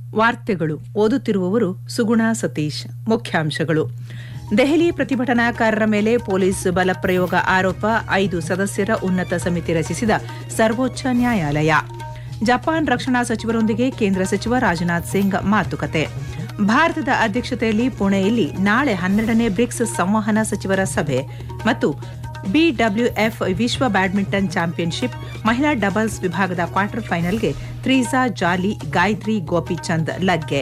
ವಾರ್ತೆಗಳು ಓದುತ್ತಿರುವವರು ಸುಗುಣ ಸತೀಶ್ ಮುಖ್ಯಾಂಶಗಳು ದೆಹಲಿ ಪ್ರತಿಭಟನಾಕಾರರ ಮೇಲೆ ಪೊಲೀಸ್ ಬಲಪ್ರಯೋಗ ಆರೋಪ ಐದು ಸದಸ್ಯರ ಉನ್ನತ ಸಮಿತಿ ರಚಿಸಿದ ಸರ್ವೋಚ್ಚ ನ್ಯಾಯಾಲಯ ಜಪಾನ್ ರಕ್ಷಣಾ ಸಚಿವರೊಂದಿಗೆ ಕೇಂದ್ರ ಸಚಿವ ರಾಜನಾಥ್ ಸಿಂಗ್ ಮಾತುಕತೆ ಭಾರತದ ಅಧ್ಯಕ್ಷತೆಯಲ್ಲಿ ಪುಣೆಯಲ್ಲಿ ನಾಳೆ ಹನ್ನೆರಡನೇ ಬ್ರಿಕ್ಸ್ ಸಂವಹನ ಸಚಿವರ ಸಭೆ ಮತ್ತು ಬಿಡಬ್ಲ್ಯೂಎಫ್ ವಿಶ್ವ ಬ್ಯಾಡ್ಮಿಂಟನ್ ಚಾಂಪಿಯನ್ಶಿಪ್ ಮಹಿಳಾ ಡಬಲ್ಸ್ ವಿಭಾಗದ ಕ್ವಾರ್ಟರ್ ಫೈನಲ್ಗೆ ತ್ರೀಸಾ ಜಾಲಿ ಗಾಯತ್ರಿ ಗೋಪಿಚಂದ್ ಲಗ್ಗೆ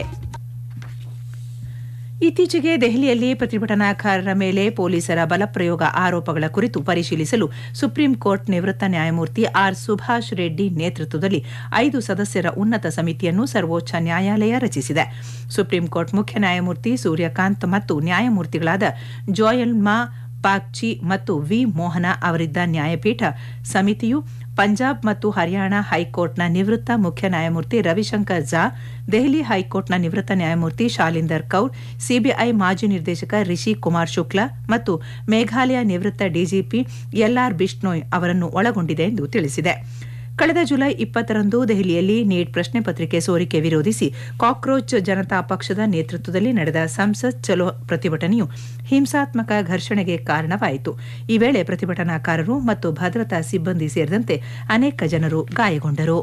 ಇತ್ತೀಚೆಗೆ ದೆಹಲಿಯಲ್ಲಿ ಪ್ರತಿಭಟನಾಕಾರರ ಮೇಲೆ ಪೊಲೀಸರ ಬಲಪ್ರಯೋಗ ಆರೋಪಗಳ ಕುರಿತು ಪರಿಶೀಲಿಸಲು ಸುಪ್ರೀಂ ಕೋರ್ಟ್ ನಿವೃತ್ತ ನ್ಯಾಯಮೂರ್ತಿ ಆರ್ ಸುಭಾಷ್ ರೆಡ್ಡಿ ನೇತೃತ್ವದಲ್ಲಿ ಐದು ಸದಸ್ಯರ ಉನ್ನತ ಸಮಿತಿಯನ್ನು ಸರ್ವೋಚ್ಚ ನ್ಯಾಯಾಲಯ ರಚಿಸಿದೆ ಸುಪ್ರೀಂ ಕೋರ್ಟ್ ಮುಖ್ಯ ನ್ಯಾಯಮೂರ್ತಿ ಸೂರ್ಯಕಾಂತ್ ಮತ್ತು ನ್ಯಾಯಮೂರ್ತಿಗಳಾದ ಜೋಯಲ್ಮಾ ಪಾಕ್ಚಿ ಮತ್ತು ವಿ ಮೋಹನ ಅವರಿದ್ದ ನ್ಯಾಯಪೀಠ ಸಮಿತಿಯು ಪಂಜಾಬ್ ಮತ್ತು ಹರಿಯಾಣ ಹೈಕೋರ್ಟ್ನ ನಿವೃತ್ತ ಮುಖ್ಯ ನ್ಯಾಯಮೂರ್ತಿ ರವಿಶಂಕರ್ ಝಾ ದೆಹಲಿ ಹೈಕೋರ್ಟ್ನ ನಿವೃತ್ತ ನ್ಯಾಯಮೂರ್ತಿ ಶಾಲಿಂದರ್ ಕೌರ್ ಸಿಬಿಐ ಮಾಜಿ ನಿರ್ದೇಶಕ ರಿಷಿ ಕುಮಾರ್ ಶುಕ್ಲಾ ಮತ್ತು ಮೇಘಾಲಯ ನಿವೃತ್ತ ಡಿಜಿಪಿ ಎಲ್ಆರ್ ಬಿಷ್ಣೋಯ್ ಅವರನ್ನು ಒಳಗೊಂಡಿದೆ ಎಂದು ತಿಳಿಸಿದೆ ಕಳೆದ ಜುಲೈ ಇಪ್ಪತ್ತರಂದು ದೆಹಲಿಯಲ್ಲಿ ನೀಟ್ ಪ್ರಶ್ನೆ ಪತ್ರಿಕೆ ಸೋರಿಕೆ ವಿರೋಧಿಸಿ ಕಾಕ್ರೋಚ್ ಜನತಾ ಪಕ್ಷದ ನೇತೃತ್ವದಲ್ಲಿ ನಡೆದ ಸಂಸತ್ ಚಲೋ ಪ್ರತಿಭಟನೆಯು ಹಿಂಸಾತ್ಮಕ ಘರ್ಷಣೆಗೆ ಕಾರಣವಾಯಿತು ಈ ವೇಳೆ ಪ್ರತಿಭಟನಾಕಾರರು ಮತ್ತು ಭದ್ರತಾ ಸಿಬ್ಬಂದಿ ಸೇರಿದಂತೆ ಅನೇಕ ಜನರು ಗಾಯಗೊಂಡರು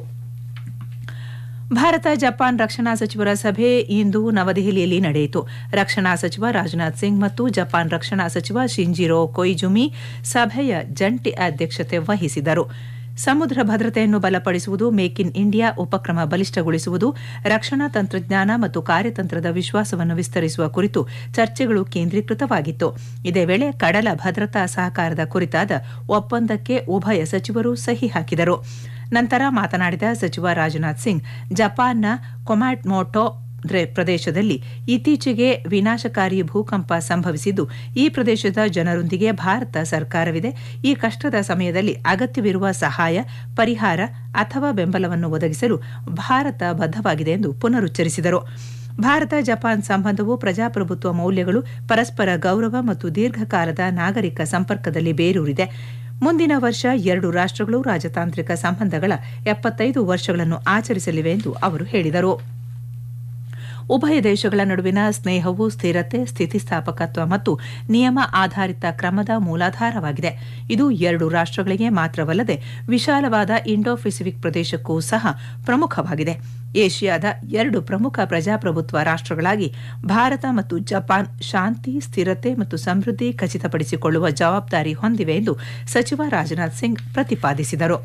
ಭಾರತ ಜಪಾನ್ ರಕ್ಷಣಾ ಸಚಿವರ ಸಭೆ ಇಂದು ನವದೆಹಲಿಯಲ್ಲಿ ನಡೆಯಿತು ರಕ್ಷಣಾ ಸಚಿವ ರಾಜನಾಥ್ ಸಿಂಗ್ ಮತ್ತು ಜಪಾನ್ ರಕ್ಷಣಾ ಸಚಿವ ಶಿಂಜಿರೋ ಕೊಯ್ಜುಮಿ ಸಭೆಯ ಜಂಟಿ ಅಧ್ಯಕ್ಷತೆ ವಹಿಸಿದರು ಸಮುದ್ರ ಭದ್ರತೆಯನ್ನು ಬಲಪಡಿಸುವುದು ಮೇಕ್ ಇನ್ ಇಂಡಿಯಾ ಉಪಕ್ರಮ ಬಲಿಷ್ಠಗೊಳಿಸುವುದು ರಕ್ಷಣಾ ತಂತ್ರಜ್ಞಾನ ಮತ್ತು ಕಾರ್ಯತಂತ್ರದ ವಿಶ್ವಾಸವನ್ನು ವಿಸ್ತರಿಸುವ ಕುರಿತು ಚರ್ಚೆಗಳು ಕೇಂದ್ರೀಕೃತವಾಗಿತ್ತು ಇದೇ ವೇಳೆ ಕಡಲ ಭದ್ರತಾ ಸಹಕಾರದ ಕುರಿತಾದ ಒಪ್ಪಂದಕ್ಕೆ ಉಭಯ ಸಚಿವರು ಸಹಿ ಹಾಕಿದರು ನಂತರ ಮಾತನಾಡಿದ ಸಚಿವ ರಾಜನಾಥ್ ಸಿಂಗ್ ಜಪಾನ್ನ ಕೊಮ್ಯಾಟ್ಮೋಟೋ ಪ್ರದೇಶದಲ್ಲಿ ಇತ್ತೀಚೆಗೆ ವಿನಾಶಕಾರಿ ಭೂಕಂಪ ಸಂಭವಿಸಿದ್ದು ಈ ಪ್ರದೇಶದ ಜನರೊಂದಿಗೆ ಭಾರತ ಸರ್ಕಾರವಿದೆ ಈ ಕಷ್ಟದ ಸಮಯದಲ್ಲಿ ಅಗತ್ಯವಿರುವ ಸಹಾಯ ಪರಿಹಾರ ಅಥವಾ ಬೆಂಬಲವನ್ನು ಒದಗಿಸಲು ಭಾರತ ಬದ್ಧವಾಗಿದೆ ಎಂದು ಪುನರುಚ್ಚರಿಸಿದರು ಭಾರತ ಜಪಾನ್ ಸಂಬಂಧವು ಪ್ರಜಾಪ್ರಭುತ್ವ ಮೌಲ್ಯಗಳು ಪರಸ್ಪರ ಗೌರವ ಮತ್ತು ದೀರ್ಘಕಾಲದ ನಾಗರಿಕ ಸಂಪರ್ಕದಲ್ಲಿ ಬೇರೂರಿದೆ ಮುಂದಿನ ವರ್ಷ ಎರಡು ರಾಷ್ಟಗಳು ರಾಜತಾಂತ್ರಿಕ ಸಂಬಂಧಗಳ ಎಪ್ಪತ್ತೈದು ವರ್ಷಗಳನ್ನು ಆಚರಿಸಲಿವೆ ಎಂದು ಅವರು ಹೇಳಿದರು ಉಭಯ ದೇಶಗಳ ನಡುವಿನ ಸ್ನೇಹವು ಸ್ಥಿರತೆ ಸ್ಥಿತಿಸ್ಥಾಪಕತ್ವ ಮತ್ತು ನಿಯಮ ಆಧಾರಿತ ಕ್ರಮದ ಮೂಲಾಧಾರವಾಗಿದೆ ಇದು ಎರಡು ರಾಷ್ಟಗಳಿಗೆ ಮಾತ್ರವಲ್ಲದೆ ವಿಶಾಲವಾದ ಇಂಡೋ ಪೆಸಿಫಿಕ್ ಪ್ರದೇಶಕ್ಕೂ ಸಹ ಪ್ರಮುಖವಾಗಿದೆ ಏಷ್ಯಾದ ಎರಡು ಪ್ರಮುಖ ಪ್ರಜಾಪ್ರಭುತ್ವ ರಾಷ್ಟಗಳಾಗಿ ಭಾರತ ಮತ್ತು ಜಪಾನ್ ಶಾಂತಿ ಸ್ಥಿರತೆ ಮತ್ತು ಸಮೃದ್ಧಿ ಖಚಿತಪಡಿಸಿಕೊಳ್ಳುವ ಜವಾಬ್ದಾರಿ ಹೊಂದಿವೆ ಎಂದು ಸಚಿವ ರಾಜನಾಥ್ ಸಿಂಗ್ ಪ್ರತಿಪಾದಿಸಿದರು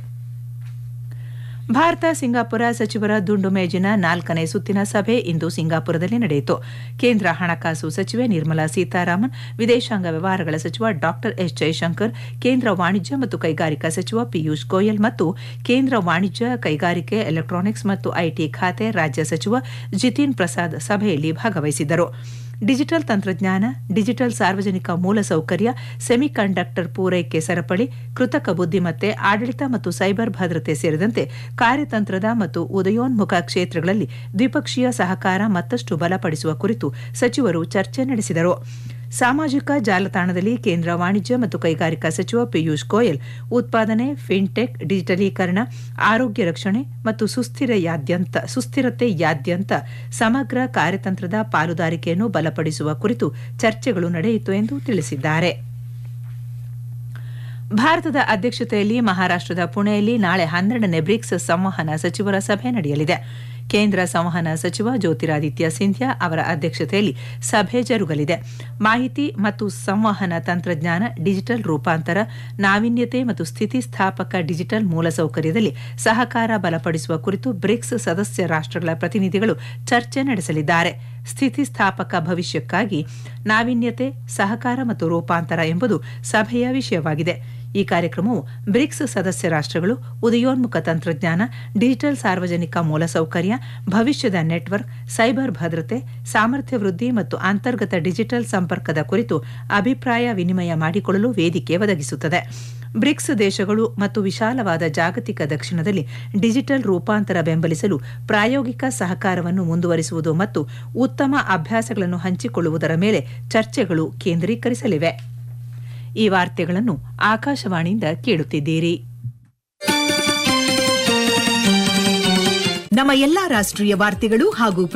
ಭಾರತ ಸಿಂಗಾಪುರ ಸಚಿವರ ದುಂಡು ಮೇಜಿನ ನಾಲ್ಕನೇ ಸುತ್ತಿನ ಸಭೆ ಇಂದು ಸಿಂಗಾಪುರದಲ್ಲಿ ನಡೆಯಿತು ಕೇಂದ್ರ ಹಣಕಾಸು ಸಚಿವೆ ನಿರ್ಮಲಾ ಸೀತಾರಾಮನ್ ವಿದೇಶಾಂಗ ವ್ಯವಹಾರಗಳ ಸಚಿವ ಡಾ ಎಸ್ ಜೈಶಂಕರ್ ಕೇಂದ್ರ ವಾಣಿಜ್ಯ ಮತ್ತು ಕೈಗಾರಿಕಾ ಸಚಿವ ಪಿಯೂಷ್ ಗೋಯಲ್ ಮತ್ತು ಕೇಂದ್ರ ವಾಣಿಜ್ಯ ಕೈಗಾರಿಕೆ ಎಲೆಕ್ಟ್ರಾನಿಕ್ಸ್ ಮತ್ತು ಐಟಿ ಖಾತೆ ರಾಜ್ಯ ಸಚಿವ ಜಿತಿನ್ ಪ್ರಸಾದ್ ಸಭೆಯಲ್ಲಿ ಭಾಗವಹಿಸಿದ್ದರು ಡಿಜಿಟಲ್ ತಂತ್ರಜ್ಞಾನ ಡಿಜಿಟಲ್ ಸಾರ್ವಜನಿಕ ಮೂಲಸೌಕರ್ಯ ಸೆಮಿಕಂಡಕ್ಟರ್ ಪೂರೈಕೆ ಸರಪಳಿ ಕೃತಕ ಬುದ್ದಿಮತ್ತೆ ಆಡಳಿತ ಮತ್ತು ಸೈಬರ್ ಭದ್ರತೆ ಸೇರಿದಂತೆ ಕಾರ್ಯತಂತ್ರದ ಮತ್ತು ಉದಯೋನ್ಮುಖ ಕ್ಷೇತ್ರಗಳಲ್ಲಿ ದ್ವಿಪಕ್ಷೀಯ ಸಹಕಾರ ಮತ್ತಷ್ಟು ಬಲಪಡಿಸುವ ಕುರಿತು ಸಚಿವರು ಚರ್ಚೆ ನಡೆಸಿದರು ಸಾಮಾಜಿಕ ಜಾಲತಾಣದಲ್ಲಿ ಕೇಂದ್ರ ವಾಣಿಜ್ಯ ಮತ್ತು ಕೈಗಾರಿಕಾ ಸಚಿವ ಪಿಯೂಷ್ ಗೋಯಲ್ ಉತ್ಪಾದನೆ ಫಿನ್ಟೆಕ್ ಡಿಜಿಟಲೀಕರಣ ಆರೋಗ್ಯ ರಕ್ಷಣೆ ಮತ್ತು ಸುಸ್ಥಿರಯಾದ್ಯಂತ ಸುಸ್ಥಿರತೆಯಾದ್ಯಂತ ಸಮಗ್ರ ಕಾರ್ಯತಂತ್ರದ ಪಾಲುದಾರಿಕೆಯನ್ನು ಬಲಪಡಿಸುವ ಕುರಿತು ಚರ್ಚೆಗಳು ನಡೆಯಿತು ಎಂದು ತಿಳಿಸಿದ್ದಾರೆ ಭಾರತದ ಅಧ್ಯಕ್ಷತೆಯಲ್ಲಿ ಮಹಾರಾಷ್ಟದ ಪುಣೆಯಲ್ಲಿ ನಾಳೆ ಹನ್ನೆರಡನೇ ಬ್ರಿಕ್ಸ್ ಸಂವಹನ ಸಚಿವರ ಸಭೆ ನಡೆಯಲಿದೆ ಕೇಂದ್ರ ಸಂವಹನ ಸಚಿವ ಜ್ಯೋತಿರಾದಿತ್ಯ ಸಿಂಧ್ಯಾ ಅವರ ಅಧ್ಯಕ್ಷತೆಯಲ್ಲಿ ಸಭೆ ಜರುಗಲಿದೆ ಮಾಹಿತಿ ಮತ್ತು ಸಂವಹನ ತಂತ್ರಜ್ಞಾನ ಡಿಜಿಟಲ್ ರೂಪಾಂತರ ನಾವೀನ್ಯತೆ ಮತ್ತು ಸ್ಥಿತಿಸ್ಥಾಪಕ ಡಿಜಿಟಲ್ ಮೂಲಸೌಕರ್ಯದಲ್ಲಿ ಸಹಕಾರ ಬಲಪಡಿಸುವ ಕುರಿತು ಬ್ರಿಕ್ಸ್ ಸದಸ್ಯ ರಾಷ್ಟಗಳ ಪ್ರತಿನಿಧಿಗಳು ಚರ್ಚೆ ನಡೆಸಲಿದ್ದಾರೆ ಸ್ಥಿತಿಸ್ಥಾಪಕ ಭವಿಷ್ಯಕ್ಕಾಗಿ ನಾವೀನ್ಯತೆ ಸಹಕಾರ ಮತ್ತು ರೂಪಾಂತರ ಎಂಬುದು ಸಭೆಯ ವಿಷಯವಾಗಿದೆ ಈ ಕಾರ್ಯಕ್ರಮವು ಬ್ರಿಕ್ಸ್ ಸದಸ್ಯ ರಾಷ್ಟಗಳು ಉದಯೋನ್ಮುಖ ತಂತ್ರಜ್ಞಾನ ಡಿಜಿಟಲ್ ಸಾರ್ವಜನಿಕ ಮೂಲಸೌಕರ್ಯ ಭವಿಷ್ಯದ ನೆಟ್ವರ್ಕ್ ಸೈಬರ್ ಭದ್ರತೆ ಸಾಮರ್ಥ್ಯ ವೃದ್ಧಿ ಮತ್ತು ಅಂತರ್ಗತ ಡಿಜಿಟಲ್ ಸಂಪರ್ಕದ ಕುರಿತು ಅಭಿಪ್ರಾಯ ವಿನಿಮಯ ಮಾಡಿಕೊಳ್ಳಲು ವೇದಿಕೆ ಒದಗಿಸುತ್ತದೆ ಬ್ರಿಕ್ಸ್ ದೇಶಗಳು ಮತ್ತು ವಿಶಾಲವಾದ ಜಾಗತಿಕ ದಕ್ಷಿಣದಲ್ಲಿ ಡಿಜಿಟಲ್ ರೂಪಾಂತರ ಬೆಂಬಲಿಸಲು ಪ್ರಾಯೋಗಿಕ ಸಹಕಾರವನ್ನು ಮುಂದುವರಿಸುವುದು ಮತ್ತು ಉತ್ತಮ ಅಭ್ಯಾಸಗಳನ್ನು ಹಂಚಿಕೊಳ್ಳುವುದರ ಮೇಲೆ ಚರ್ಚೆಗಳು ಕೇಂದ್ರೀಕರಿಸಲಿವೆ ಈ ವಾರ್ತೆಗಳನ್ನು ಆಕಾಶವಾಣಿಯಿಂದ ಕೇಳುತ್ತಿದ್ದೀರಿ ನಮ್ಮ ಎಲ್ಲಾ ರಾಷ್ಟ್ರೀಯ ವಾರ್ತೆಗಳು ಹಾಗೂ